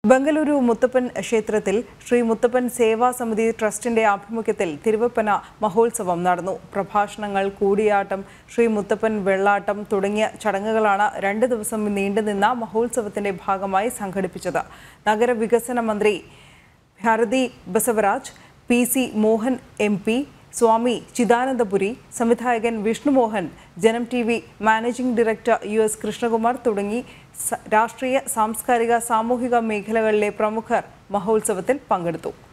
ബംഗളൂരു മുത്തപ്പൻ ക്ഷേത്രത്തിൽ ശ്രീ മുത്തപ്പൻ സേവാ സമിതി ട്രസ്റ്റിന്റെ ആഭിമുഖ്യത്തിൽ തിരുവപ്പന മഹോത്സവം നടന്നു പ്രഭാഷണങ്ങൾ കൂടിയാട്ടം ശ്രീ മുത്തപ്പൻ വെള്ളാട്ടം തുടങ്ങിയ ചടങ്ങുകളാണ് രണ്ട് ദിവസം നീണ്ടുനിന്ന മഹോത്സവത്തിന്റെ ഭാഗമായി സംഘടിപ്പിച്ചത് നഗരവികസന മന്ത്രി Bharathi Basavaraj P C Mohan M P Swami Chidanandapuri സംവിധായകൻ Vishnumohan Janam T V managing director U S Krishnakumar തുടങ്ങി സ- രാഷ്ട്രീയ സാംസ്കാരിക സാമൂഹിക മേഖലകളിലെ പ്രമുഖർ മഹോത്സവത്തിൽ പങ്കെടുത്തു